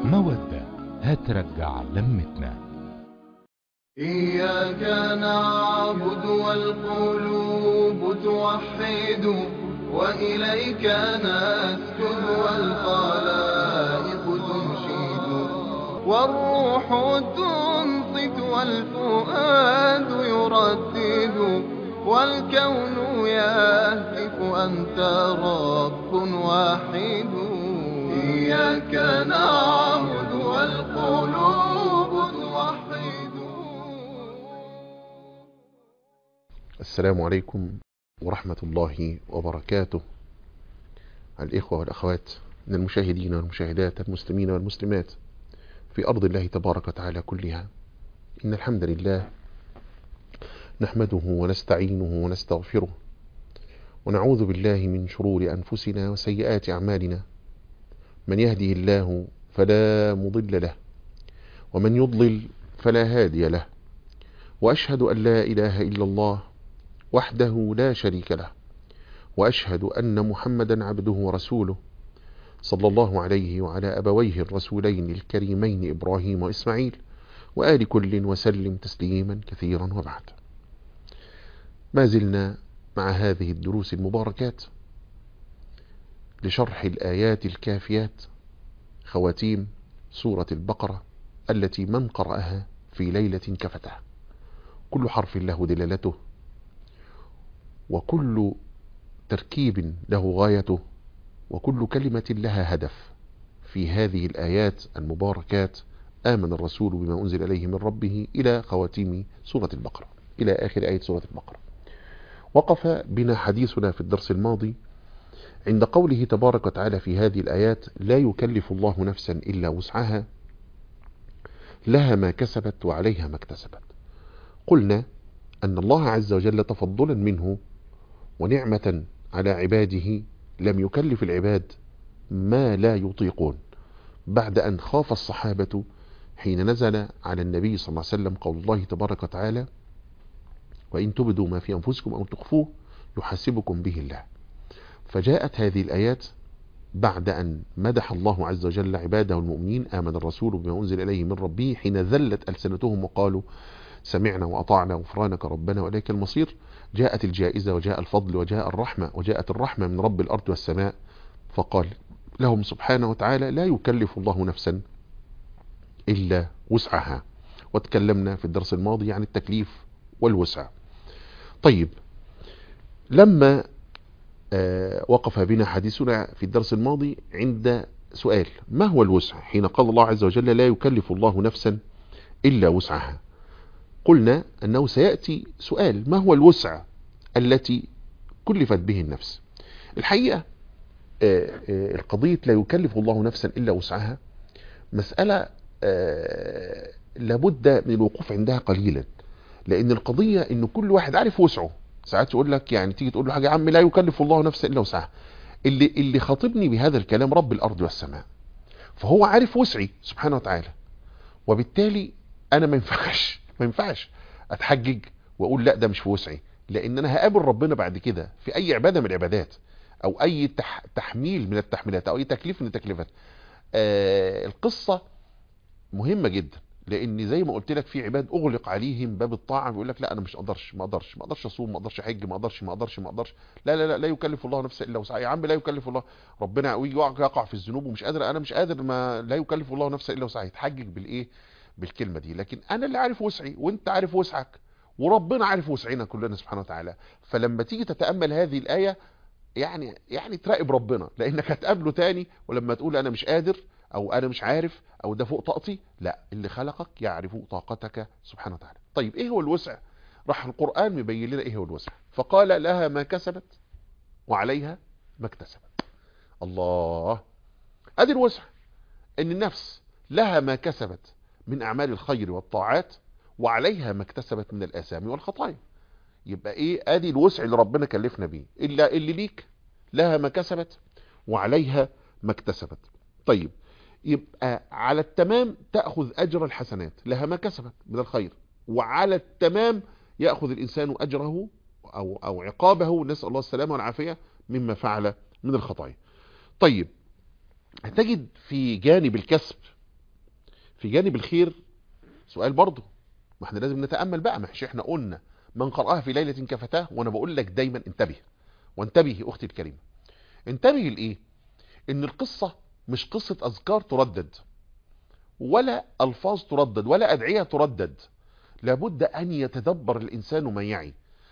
مودة هترجع لمتنا إياك نعبد والقلوب توحد وإليك نسجد والخلائق تنشد والروح تنصت والفؤاد يردد والكون يهتف أنت رب واحد إياك نعبد والقلوب توحد السلام عليكم ورحمة الله وبركاته الإخوة والأخوات من المشاهدين والمشاهدات المسلمين والمسلمات في أرض الله تبارك وتعالى كلها إن الحمد لله نحمده ونستعينه ونستغفره ونعوذ بالله من شرور أنفسنا وسيئات أعمالنا من يهده الله فلا مضل له ومن يضلل فلا هادي له وأشهد أن لا إله إلا الله وحده لا شريك له وأشهد أن محمدا عبده ورسوله صلى الله عليه وعلى أبويه الرسولين الكريمين إبراهيم وإسماعيل وآل كل وسلم تسليما كثيرا وبعد ما زلنا مع هذه الدروس المباركات لشرح الآيات الكافيات خواتيم سورة البقرة التي من قرأها في ليلة كفتها كل حرف له دلالته وكل تركيب له غايته وكل كلمة لها هدف في هذه الآيات المباركات آمن الرسول بما أنزل إليه من ربه إلى خواتيم سورة البقرة إلى آخر آية سورة البقرة وقف بنا حديثنا في الدرس الماضي عند قوله تبارك وتعالى في هذه الآيات لا يكلف الله نفسا إلا وسعها لها ما كسبت وعليها ما اكتسبت قلنا أن الله عز وجل تفضلا منه ونعمة على عباده لم يكلف العباد ما لا يطيقون بعد أن خاف الصحابة حين نزل على النبي صلى الله عليه وسلم قول الله تبارك وتعالى وإن تبدوا ما في أنفسكم أو تخفوه يحاسبكم به الله فجاءت هذه الآيات بعد أن مدح الله عز وجل عباده المؤمنين آمن الرسول بما أنزل إليه من ربه حين ذلت ألسنتهم وقالوا سمعنا وأطعنا غفرانك ربنا وإليك المصير جاءت الجائزة وجاء الفضل وجاء الرحمة وجاءت الرحمة من رب الأرض والسماء فقال لهم سبحانه وتعالى لا يكلف الله نفسا إلا وسعها وتكلمنا في الدرس الماضي عن التكليف والوسع طيب لما آه وقف بنا حديثنا في الدرس الماضي عند سؤال ما هو الوسع حين قال الله عز وجل لا يكلف الله نفسا إلا وسعها قلنا أنه سيأتي سؤال ما هو الوسع التي كلفت به النفس الحقيقة آه آه القضية لا يكلف الله نفسا إلا وسعها مسألة لابد من الوقوف عندها قليلا لأن القضية أن كل واحد عارف وسعه ساعات يقول لك يعني تيجي تقول له حاجة يا عم لا يكلف الله نفسا إلا وسعها اللي, اللي خاطبني بهذا الكلام رب الأرض والسماء فهو عارف وسعي سبحانه وتعالى وبالتالي أنا ما ينفعش ما ينفعش أتحجج وأقول لا ده مش في وسعي لأن أنا هقابل ربنا بعد كده في أي عبادة من العبادات أو أي تح تحميل من التحميلات أو أي تكليف من التكليفات آه القصة مهمة جدا لان زي ما قلت لك في عباد اغلق عليهم باب الطاعه بيقول لك لا انا مش اقدرش ما اقدرش ما اقدرش اصوم ما اقدرش احج ما اقدرش ما اقدرش ما اقدرش لا لا لا لا يكلف الله نفسا الا وسعها يا عم لا يكلف الله ربنا ويجي يقع في الذنوب ومش قادر انا مش قادر ما لا يكلف الله نفسا الا وسعها يتحجج بالايه بالكلمه دي لكن انا اللي عارف وسعي وانت عارف وسعك وربنا عارف وسعنا كلنا سبحانه وتعالى فلما تيجي تتامل هذه الايه يعني يعني تراقب ربنا لانك هتقابله تاني ولما تقول انا مش قادر او انا مش عارف او ده فوق طاقتي لا اللي خلقك يعرف طاقتك سبحانه وتعالى طيب ايه هو الوسع راح القرآن مبين لنا ايه هو الوسع فقال لها ما كسبت وعليها ما اكتسبت الله ادي الوسع ان النفس لها ما كسبت من اعمال الخير والطاعات وعليها ما اكتسبت من الاثام والخطايا يبقى ايه ادي الوسع اللي ربنا كلفنا بيه الا اللي ليك لها ما كسبت وعليها ما اكتسبت طيب يبقى على التمام تأخذ أجر الحسنات لها ما كسبت من الخير وعلى التمام يأخذ الإنسان أجره أو, أو عقابه نسأل الله السلامة والعافية مما فعل من الخطايا طيب هتجد في جانب الكسب في جانب الخير سؤال برضه ما احنا لازم نتامل بقى ما احنا قلنا من قراها في ليله كفتاه وانا بقول لك دايما انتبه وانتبهي اختي الكريمه انتبهي لايه ان القصه مش قصه اذكار تردد ولا الفاظ تردد ولا ادعيه تردد لابد ان يتدبر الانسان ما يعي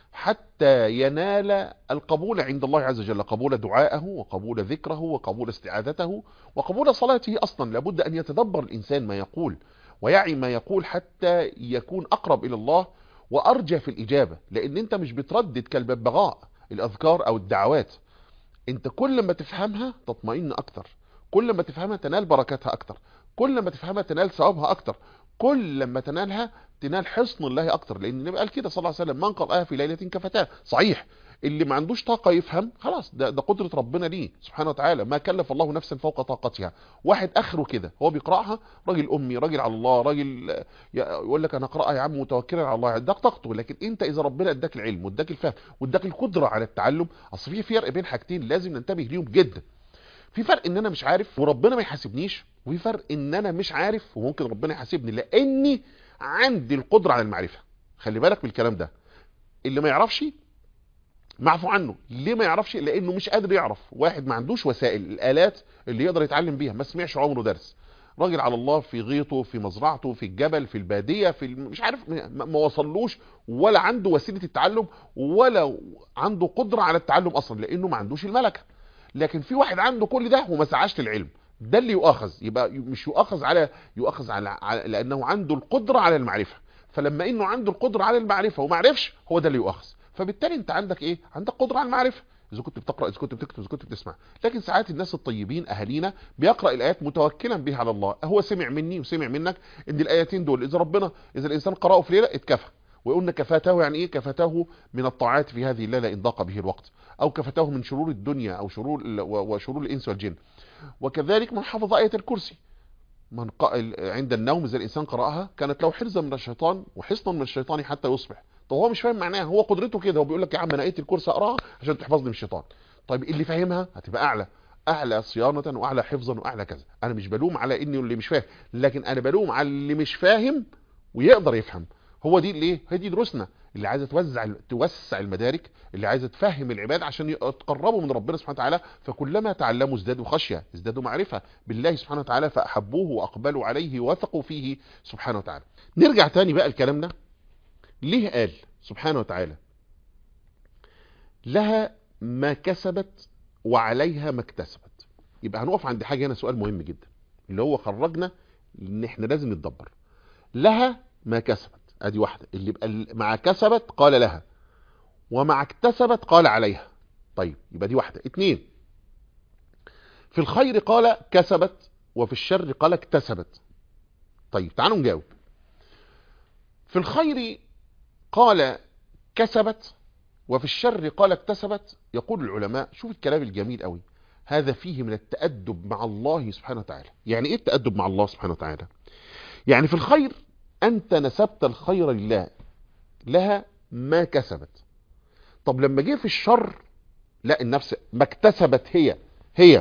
حتى ينال القبول عند الله عز وجل قبول دعائه وقبول ذكره وقبول استعاذته وقبول صلاته اصلا لابد ان يتدبر الانسان ما يقول ويعي ما يقول حتى يكون اقرب الى الله وارجى في الاجابه لان انت مش بتردد كالببغاء الاذكار او الدعوات انت كل ما تفهمها تطمئن اكتر كل ما تفهمها تنال بركاتها اكتر كل ما تفهمها تنال ثوابها اكتر كل ما تنالها تنال حصن الله اكتر لان النبي قال كده صلى الله عليه وسلم من قرأها في ليله كفتاه صحيح اللي ما عندوش طاقه يفهم خلاص ده, ده قدره ربنا ليه سبحانه وتعالى ما كلف الله نفسا فوق طاقتها واحد اخره كده هو بيقراها راجل امي راجل على الله راجل يقول لك انا اقراها يا عم متوكلا على الله ده طاقته لكن انت اذا ربنا اداك العلم واداك الفهم واداك القدره على التعلم اصل في فرق بين حاجتين لازم ننتبه ليهم جدا في فرق ان انا مش عارف وربنا ما يحاسبنيش وفي فرق ان انا مش عارف وممكن ربنا يحاسبني لاني عندي القدره على المعرفه خلي بالك من الكلام ده اللي ما يعرفش معفو عنه ليه ما يعرفش لانه مش قادر يعرف واحد ما عندوش وسائل الالات اللي يقدر يتعلم بيها ما سمعش عمره درس راجل على الله في غيطه في مزرعته في الجبل في الباديه في مش عارف ما وصلوش ولا عنده وسيله التعلم ولا عنده قدره على التعلم اصلا لانه ما عندوش الملكه لكن في واحد عنده كل ده وما سعاش للعلم ده اللي يؤاخذ يبقى مش يؤاخذ على يؤاخذ على, على لانه عنده القدره على المعرفه فلما انه عنده القدره على المعرفه وما عرفش هو ده اللي يؤاخذ فبالتالي انت عندك ايه عندك قدره على المعرفه اذا كنت بتقرا اذا كنت بتكتب اذا كنت بتسمع لكن ساعات الناس الطيبين اهالينا بيقرا الايات متوكلا بها على الله هو سمع مني وسمع منك ان الايتين دول اذا ربنا اذا الانسان قراه في ليله اتكفى وقلنا كفاته يعني ايه كفاته من الطاعات في هذه الليله ان ضاق به الوقت او كفاته من شرور الدنيا او شرور وشرور الانس والجن وكذلك من حفظ ايه الكرسي من قائل عند النوم اذا الانسان قراها كانت له حرزا من الشيطان وحصنا من الشيطان حتى يصبح طب هو مش فاهم معناها هو قدرته كده هو بيقول لك يا عم انا ايه الكرسي اقراها عشان تحفظني من الشيطان طيب اللي فاهمها هتبقى اعلى اعلى صيانه واعلى حفظا واعلى كذا انا مش بلوم على اني اللي مش فاهم لكن انا بلوم على اللي مش فاهم ويقدر يفهم هو دي ليه هي دي دروسنا اللي عايزه توزع توسع المدارك اللي عايزه تفهم العباد عشان يتقربوا من ربنا سبحانه وتعالى فكلما تعلموا ازدادوا خشيه ازدادوا معرفه بالله سبحانه وتعالى فاحبوه واقبلوا عليه وثقوا فيه سبحانه وتعالى نرجع تاني بقى لكلامنا ليه قال سبحانه وتعالى لها ما كسبت وعليها ما اكتسبت يبقى هنقف عند حاجه هنا سؤال مهم جدا اللي هو خرجنا ان احنا لازم نتدبر لها ما كسبت ادي واحده اللي يبقى مع كسبت قال لها ومع اكتسبت قال عليها طيب يبقى دي واحده اتنين في الخير قال كسبت وفي الشر قال اكتسبت طيب تعالوا نجاوب في الخير قال كسبت وفي الشر قال اكتسبت يقول العلماء شوف الكلام الجميل قوي هذا فيه من التأدب مع الله سبحانه وتعالى يعني ايه التأدب مع الله سبحانه وتعالى يعني في الخير انت نسبت الخير لله لها ما كسبت طب لما جه في الشر لا النفس ما اكتسبت هي هي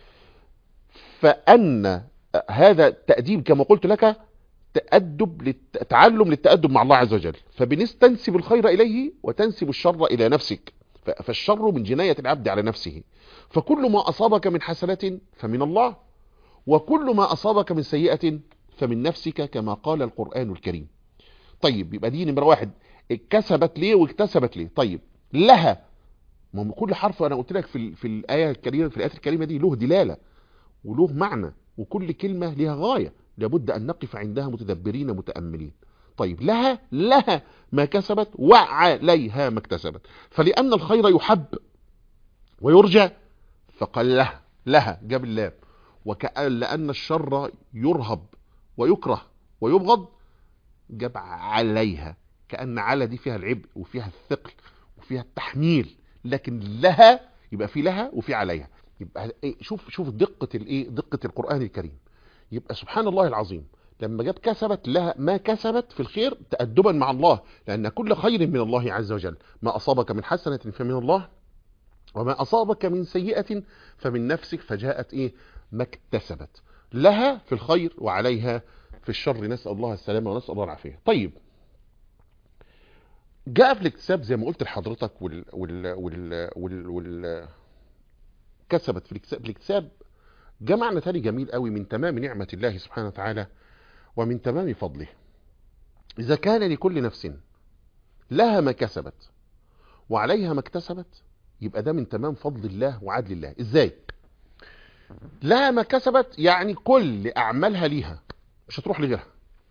فأن هذا تأديب كما قلت لك تأدب للت... تعلم للتأدب مع الله عز وجل فبنستنسب الخير إليه وتنسب الشر إلى نفسك ف... فالشر من جناية العبد على نفسه فكل ما أصابك من حسنة فمن الله وكل ما أصابك من سيئة فمن نفسك كما قال القرآن الكريم طيب يبقى دي نمرة واحد اكتسبت ليه واكتسبت ليه طيب لها ما كل حرف انا قلت لك في في الايه الكريمه في الايات الكريمه دي له دلاله وله معنى وكل كلمه لها غايه لابد ان نقف عندها متدبرين متاملين طيب لها لها ما كسبت وعليها ما اكتسبت فلان الخير يحب ويرجى فقال لها لها جاب اللام وكأن لأن الشر يرهب ويكره ويبغض جاب عليها كأن على دي فيها العبء وفيها الثقل وفيها التحميل لكن لها يبقى في لها وفي عليها يبقى إيه شوف شوف دقة الايه دقة القرآن الكريم يبقى سبحان الله العظيم لما جاب كسبت لها ما كسبت في الخير تأدبا مع الله لأن كل خير من الله عز وجل ما أصابك من حسنة فمن الله وما أصابك من سيئة فمن نفسك فجاءت إيه ما اكتسبت لها في الخير وعليها في الشر نسأل الله السلامة ونسأل الله العافية طيب جاء في الاكتساب زي ما قلت لحضرتك وال وال وال وال, وال... كسبت في الاكتساب, في الاكتساب جاء معنى تاني جميل قوي من تمام نعمة الله سبحانه وتعالى ومن تمام فضله إذا كان لكل نفس لها ما كسبت وعليها ما اكتسبت يبقى ده من تمام فضل الله وعدل الله ازاي لها ما كسبت يعني كل اعمالها ليها مش هتروح لغيرها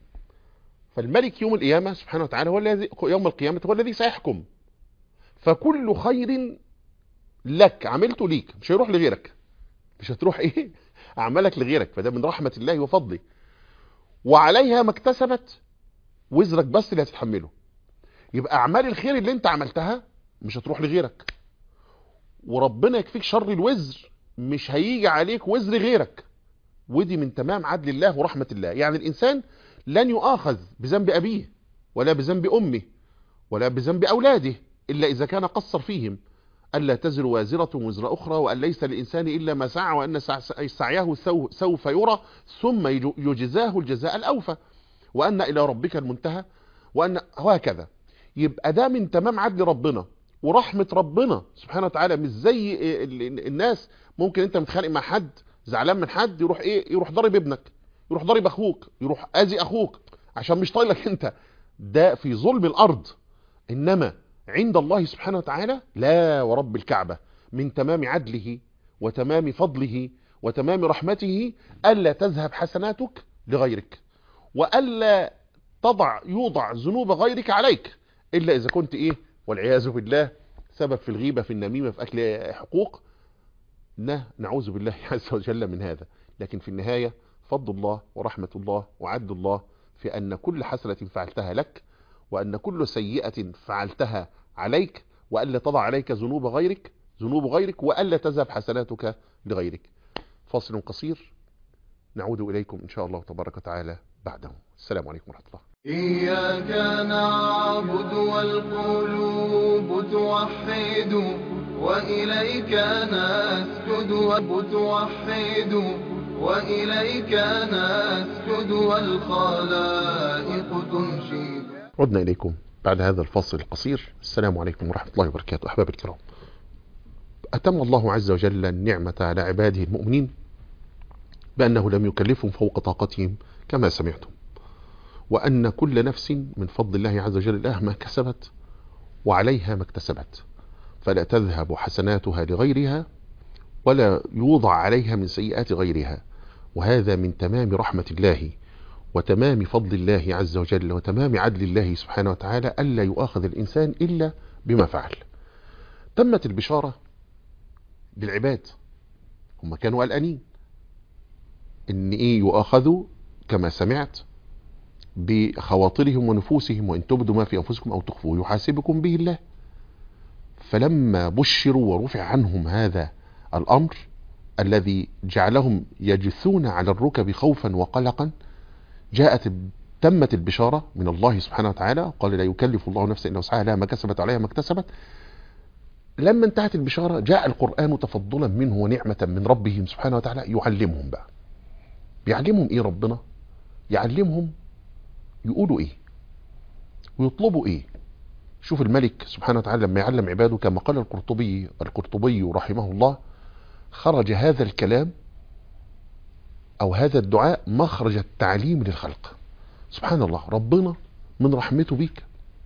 فالملك يوم القيامة سبحانه وتعالى هو الذي يوم القيامة هو الذي سيحكم فكل خير لك عملته ليك مش هيروح لغيرك مش هتروح ايه اعمالك لغيرك فده من رحمة الله وفضله وعليها ما اكتسبت وزرك بس اللي هتتحمله يبقى اعمال الخير اللي انت عملتها مش هتروح لغيرك وربنا يكفيك شر الوزر مش هيجي عليك وزر غيرك ودي من تمام عدل الله ورحمة الله يعني الإنسان لن يؤاخذ بذنب أبيه ولا بذنب أمه ولا بذنب أولاده إلا إذا كان قصر فيهم ألا تزر وازرة وزر أخرى وأن ليس للإنسان إلا ما سعى وأن سعيه سوف يرى ثم يجزاه الجزاء الأوفى وأن إلى ربك المنتهى وأن وهكذا يبقى ده من تمام عدل ربنا ورحمة ربنا سبحانه وتعالى مش زي الناس ممكن انت متخانق مع حد زعلان من حد يروح ايه يروح ضارب ابنك يروح ضارب اخوك يروح اذي اخوك عشان مش طايلك انت ده في ظلم الارض انما عند الله سبحانه وتعالى لا ورب الكعبة من تمام عدله وتمام فضله وتمام رحمته ألا تذهب حسناتك لغيرك وألا تضع يوضع ذنوب غيرك عليك إلا إذا كنت إيه والعياذ بالله سبب في الغيبة في النميمة في أكل حقوق نعوذ بالله عز وجل من هذا لكن في النهاية فضل الله ورحمة الله وعد الله في أن كل حسنة فعلتها لك وأن كل سيئة فعلتها عليك وألا تضع عليك ذنوب غيرك ذنوب غيرك وألا تذهب حسناتك لغيرك فاصل قصير نعود إليكم إن شاء الله تبارك وتعالى بعده السلام عليكم ورحمة الله إياك نعبد والقلوب توحد وإليك نسجد وتوحد وإليك نسجد والخلائق تنشد عدنا إليكم بعد هذا الفصل القصير السلام عليكم ورحمة الله وبركاته أحباب الكرام أتم الله عز وجل النعمة على عباده المؤمنين بأنه لم يكلفهم فوق طاقتهم كما سمعتم وأن كل نفس من فضل الله عز وجل لها ما كسبت وعليها ما اكتسبت فلا تذهب حسناتها لغيرها ولا يوضع عليها من سيئات غيرها وهذا من تمام رحمة الله وتمام فضل الله عز وجل وتمام عدل الله سبحانه وتعالى ألا يؤاخذ الإنسان إلا بما فعل تمت البشارة للعباد هم كانوا قلقانين ان ايه يؤاخذوا كما سمعت بخواطرهم ونفوسهم وان تبدوا ما في انفسكم او تخفوه يحاسبكم به الله فلما بشروا ورفع عنهم هذا الامر الذي جعلهم يجثون على الركب خوفا وقلقا جاءت تمت البشارة من الله سبحانه وتعالى قال لا يكلف الله نفسا إلا وسعها لها ما كسبت عليها ما اكتسبت لما انتهت البشارة جاء القرآن تفضلا منه ونعمة من ربهم سبحانه وتعالى يعلمهم بقى بيعلمهم ايه ربنا يعلمهم يقولوا ايه ويطلبوا ايه شوف الملك سبحانه وتعالى لما يعلم عباده كما قال القرطبي القرطبي رحمه الله خرج هذا الكلام او هذا الدعاء مخرج التعليم للخلق سبحان الله ربنا من رحمته بيك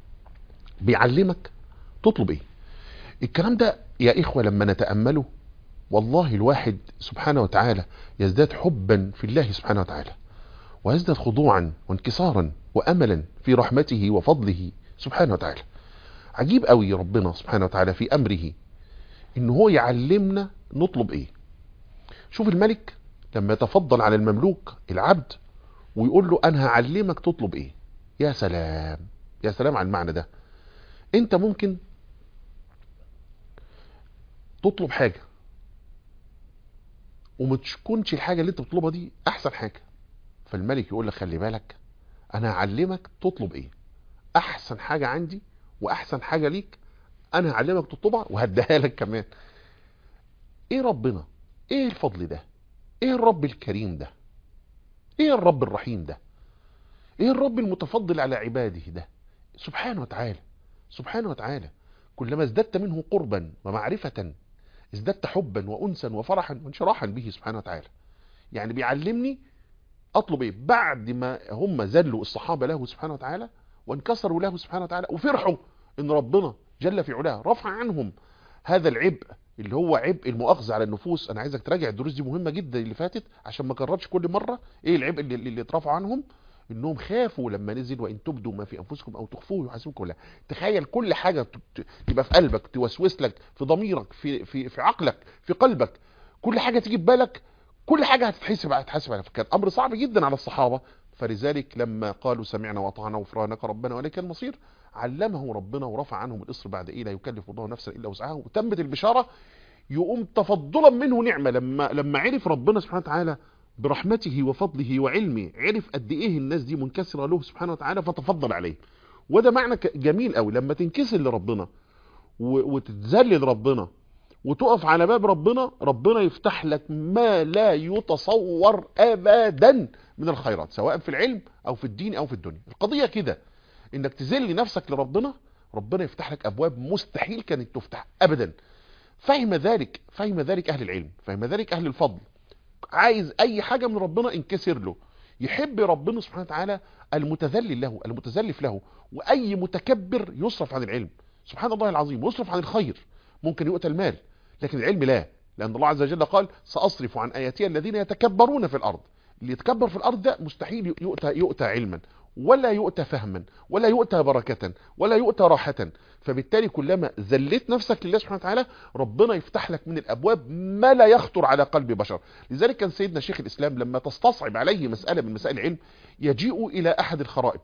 بيعلمك تطلب ايه الكلام ده يا اخوة لما نتأمله والله الواحد سبحانه وتعالى يزداد حبا في الله سبحانه وتعالى ويزداد خضوعا وانكسارا واملا في رحمته وفضله سبحانه وتعالى عجيب قوي ربنا سبحانه وتعالى في امره ان هو يعلمنا نطلب ايه شوف الملك لما يتفضل على المملوك العبد ويقول له انا هعلمك تطلب ايه يا سلام يا سلام على المعنى ده انت ممكن تطلب حاجة وما تكونش الحاجة اللي انت بتطلبها دي احسن حاجة فالملك يقول لك خلي بالك انا هعلمك تطلب ايه احسن حاجة عندي واحسن حاجة ليك انا هعلمك تطلبها وهديها لك كمان ايه ربنا ايه الفضل ده ايه الرب الكريم ده ايه الرب الرحيم ده ايه الرب المتفضل على عباده ده سبحانه وتعالى سبحانه وتعالى كلما ازددت منه قربا ومعرفة ازددت حبا وأنسا وفرحا وانشراحا به سبحانه وتعالى يعني بيعلمني أطلب إيه بعد ما هم ذلوا الصحابة له سبحانه وتعالى وانكسروا له سبحانه وتعالى وفرحوا إن ربنا جل في علاه رفع عنهم هذا العبء اللي هو عبء المؤاخذة على النفوس أنا عايزك تراجع الدروس دي مهمة جدا اللي فاتت عشان ما كررش كل مرة إيه العبء اللي, اللي اترفع عنهم انهم خافوا لما نزل وان تبدوا ما في انفسكم او تخفوه يحاسبكم الله تخيل كل حاجه ت- تبقى في قلبك توسوس لك في ضميرك في في في عقلك في قلبك كل حاجه تيجي في بالك كل حاجه هتتحسب هتتحاسب عليها فكان امر صعب جدا على الصحابه فلذلك لما قالوا سمعنا واطعنا غفرانك ربنا واليك المصير علمهم ربنا ورفع عنهم الاصر بعد ايه لا يكلف الله نفسا الا وسعها وتمت البشاره يقوم تفضلا منه نعمه لما لما عرف ربنا سبحانه وتعالى برحمته وفضله وعلمه عرف قد ايه الناس دي منكسره له سبحانه وتعالى فتفضل عليه وده معنى ك- جميل قوي لما تنكسر لربنا و- وتتذلل ربنا وتقف على باب ربنا ربنا يفتح لك ما لا يتصور ابدا من الخيرات سواء في العلم او في الدين او في الدنيا القضيه كده انك تذل نفسك لربنا ربنا يفتح لك ابواب مستحيل كانت تفتح ابدا فهم ذلك فهم ذلك اهل العلم فهم ذلك اهل الفضل عايز اي حاجة من ربنا انكسر له يحب ربنا سبحانه وتعالى المتذلل له المتزلف له واي متكبر يصرف عن العلم سبحان الله العظيم ويصرف عن الخير ممكن يؤتى المال لكن العلم لا لان الله عز وجل قال ساصرف عن اياتي الذين يتكبرون في الارض اللي يتكبر في الارض ده مستحيل يؤتى يؤتى علما ولا يؤتى فهما ولا يؤتى بركة ولا يؤتى راحة فبالتالي كلما ذليت نفسك لله سبحانه وتعالى ربنا يفتح لك من الابواب ما لا يخطر على قلب بشر لذلك كان سيدنا شيخ الاسلام لما تستصعب عليه مسألة من مسائل العلم يجيء الى احد الخرائب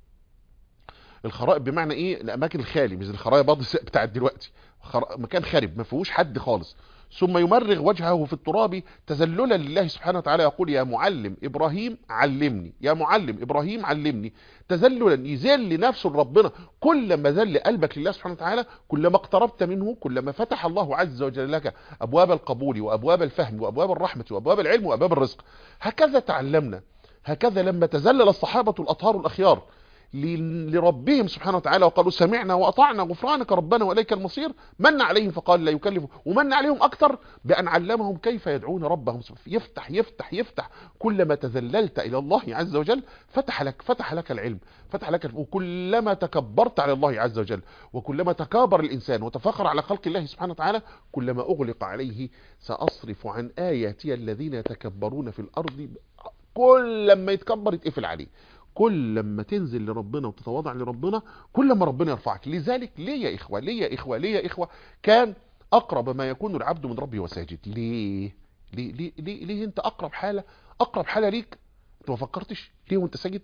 الخرائب بمعنى ايه الاماكن الخالي مش الخرائب بتاعت دلوقتي خر... مكان خارب ما فيهوش حد خالص ثم يمرغ وجهه في التراب تذللا لله سبحانه وتعالى يقول يا معلم ابراهيم علمني يا معلم ابراهيم علمني تذللا يذل نفسه لربنا كلما ذل قلبك لله سبحانه وتعالى كلما اقتربت منه كلما فتح الله عز وجل لك ابواب القبول وابواب الفهم وابواب الرحمه وابواب العلم وابواب الرزق هكذا تعلمنا هكذا لما تذلل الصحابه الاطهار الاخيار ل- لربهم سبحانه وتعالى وقالوا سمعنا واطعنا غفرانك ربنا واليك المصير من عليهم فقال لا يكلف ومن عليهم اكثر بان علمهم كيف يدعون ربهم يفتح يفتح يفتح كلما تذللت الى الله عز وجل فتح لك فتح لك العلم فتح لك وكلما تكبرت على الله عز وجل وكلما تكابر الانسان وتفاخر على خلق الله سبحانه وتعالى كلما اغلق عليه ساصرف عن اياتي الذين يتكبرون في الارض كل لما يتكبر يتقفل عليه كل لما تنزل لربنا وتتواضع لربنا كل ما ربنا يرفعك لذلك ليه يا إخوة ليه يا إخوة ليه يا إخوة كان أقرب ما يكون العبد من ربه وساجد ليه ليه ليه ليه, ليه أنت أقرب حالة أقرب حالة ليك أنت ما فكرتش ليه وأنت ساجد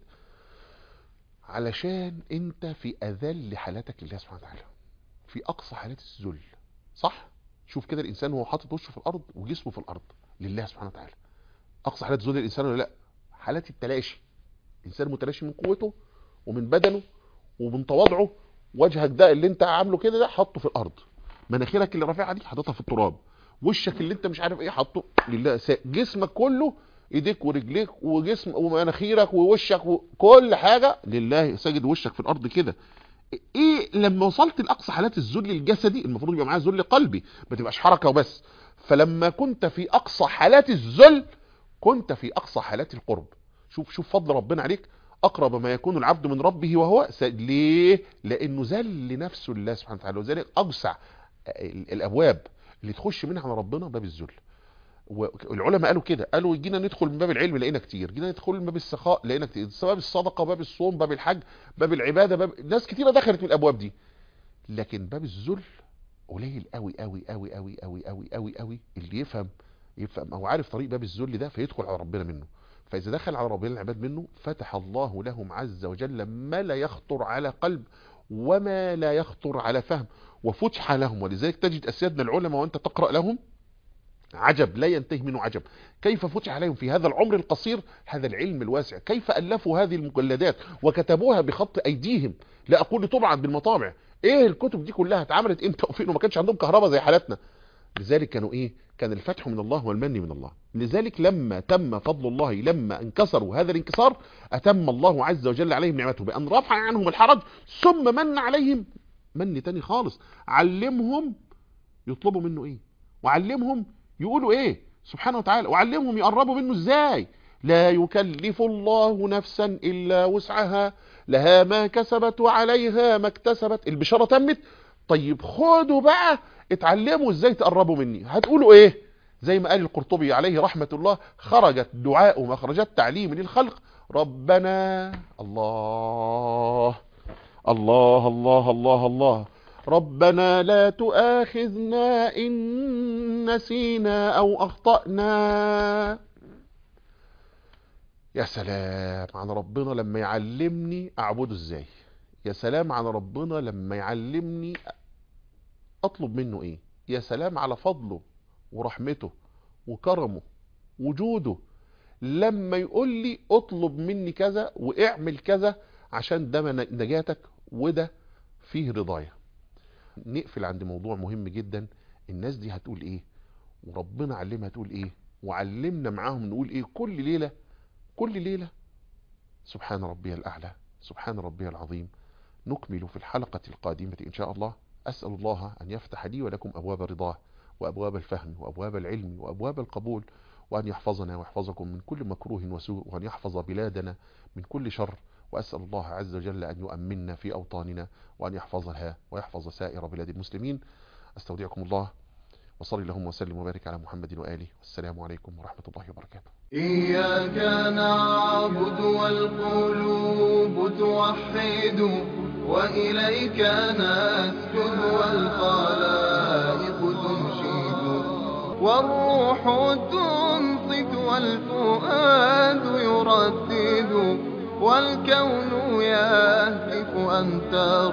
علشان أنت في أذل حالاتك لله سبحانه وتعالى في أقصى حالات الذل صح شوف كده الإنسان وهو حاطط وشه في الأرض وجسمه في الأرض لله سبحانه وتعالى أقصى حالات ذل الإنسان ولا لا حالات التلاشي انسان متلاشي من قوته ومن بدنه ومن تواضعه وجهك ده اللي انت عامله كده ده حطه في الارض مناخيرك اللي رافعها دي حاططها في التراب وشك اللي انت مش عارف ايه حطه لله سا... جسمك كله ايديك ورجليك وجسم ومناخيرك ووشك وكل حاجه لله ساجد وشك في الارض كده ايه لما وصلت لاقصى حالات الذل الجسدي المفروض يبقى معايا ذل قلبي ما تبقاش حركه وبس فلما كنت في اقصى حالات الذل كنت في اقصى حالات القرب شوف شوف فضل ربنا عليك اقرب ما يكون العبد من ربه وهو س... ليه لانه ذل نفسه لله سبحانه وتعالى وذلك اوسع الابواب اللي تخش منها على ربنا باب الذل والعلماء قالوا كده قالوا جينا ندخل من باب العلم لقينا كتير جينا ندخل من باب السخاء لقينا كتير باب الصدقه باب الصوم باب الحج باب العباده باب ناس كتيره دخلت من الابواب دي لكن باب الذل قليل قوي قوي قوي قوي قوي قوي قوي قوي اللي يفهم يفهم او عارف طريق باب الذل ده فيدخل على ربنا منه فإذا دخل على ربنا العباد منه فتح الله لهم عز وجل ما لا يخطر على قلب وما لا يخطر على فهم وفتح لهم ولذلك تجد أسيادنا العلماء وأنت تقرأ لهم عجب لا ينتهي منه عجب كيف فتح عليهم في هذا العمر القصير هذا العلم الواسع كيف ألفوا هذه المجلدات وكتبوها بخط أيديهم لا أقول طبعا بالمطابع ايه الكتب دي كلها اتعملت امتى وفين وما كانش عندهم كهرباء زي حالتنا لذلك كانوا ايه كان الفتح من الله والمن من الله لذلك لما تم فضل الله لما انكسروا هذا الانكسار اتم الله عز وجل عليهم نعمته بان رفع عنهم الحرج ثم من عليهم من تاني خالص علمهم يطلبوا منه ايه وعلمهم يقولوا ايه سبحانه وتعالى وعلمهم يقربوا منه ازاي لا يكلف الله نفسا الا وسعها لها ما كسبت وعليها ما اكتسبت البشاره تمت طيب خدوا بقى اتعلموا ازاي تقربوا مني هتقولوا ايه زي ما قال القرطبي عليه رحمة الله خرجت دعاء مخرجات تعليم للخلق ربنا الله الله الله الله الله ربنا لا تؤاخذنا إن نسينا أو أخطأنا يا سلام عن ربنا لما يعلمني أعبده إزاي يا سلام عن ربنا لما يعلمني أطلب منه إيه يا سلام على فضله ورحمته وكرمه وجوده لما يقول لي اطلب مني كذا واعمل كذا عشان ده نجاتك وده فيه رضايا نقفل عند موضوع مهم جدا الناس دي هتقول ايه وربنا علمها تقول ايه وعلمنا معاهم نقول ايه كل ليلة كل ليلة سبحان ربي الأعلى سبحان ربي العظيم نكمل في الحلقة القادمة إن شاء الله أسأل الله أن يفتح لي ولكم أبواب رضاه وأبواب الفهم وأبواب العلم وأبواب القبول وأن يحفظنا ويحفظكم من كل مكروه وسوء وأن يحفظ بلادنا من كل شر وأسأل الله عز وجل أن يؤمننا في أوطاننا وأن يحفظها ويحفظ سائر بلاد المسلمين أستودعكم الله وصلي اللهم وسلم وبارك على محمد وآله والسلام عليكم ورحمة الله وبركاته إياك نعبد والقلوب توحد وإليك نسجد والخلائق تنشد والروح تنصت والفؤاد يردد والكون يهتف أنت